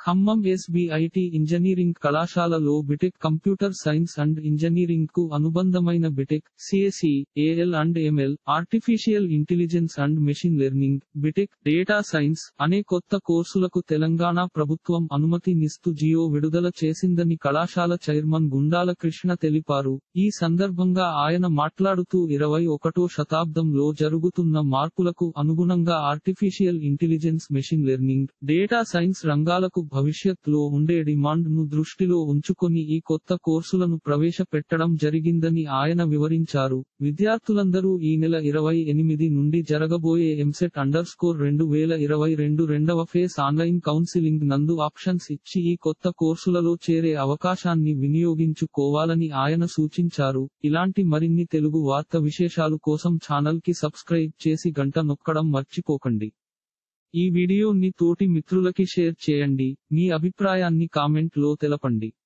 Khammam SBIT engineering కళాశాలలో BTech computer science and engineering కు అనుబంధమైన BTech CSE AI and ML artificial intelligence and machine learning BTech data science అనే కొత్త కోర్సులకు తెలంగాణ ప్రభుత్వం అనుమతినిస్తూ జియో విడుదల చేసిందని కళాశాల చైర్మన్ గుండాల కృష్ణ తెలిపారు ఈ సందర్భంగా ఆయన మాట్లాడుతూ ఇరవై ఒకటో శతాబ్దంలో జరుగుతున్న మార్పులకు అనుగుణంగా artificial intelligence machine learning data science రంగాలకు భవిష్యత్తులో ఉండే డిమాండ్ ను దృష్టిలో ఉంచుకొని ఈ కొత్త కోర్సులను ప్రవేశపెట్టడం జరిగిందని ఆయన వివరించారు విద్యార్థులందరూ ఈ నెల ఇరవై ఎనిమిది నుండి జరగబోయే ఎంసెట్ అండర్ స్కోర్ రెండు వేల ఇరవై రెండు రెండవ ఫేస్ ఆన్లైన్ కౌన్సిలింగ్ నందు ఆప్షన్స్ ఇచ్చి ఈ కొత్త కోర్సులలో చేరే అవకాశాన్ని వినియోగించుకోవాలని ఆయన సూచించారు ఇలాంటి మరిన్ని తెలుగు వార్త విశేషాలు కోసం ఛానల్ కి సబ్స్క్రైబ్ చేసి గంట నొక్కడం మర్చిపోకండి ఈ వీడియోని తోటి మిత్రులకి షేర్ చేయండి మీ అభిప్రాయాన్ని కామెంట్ లో తెలపండి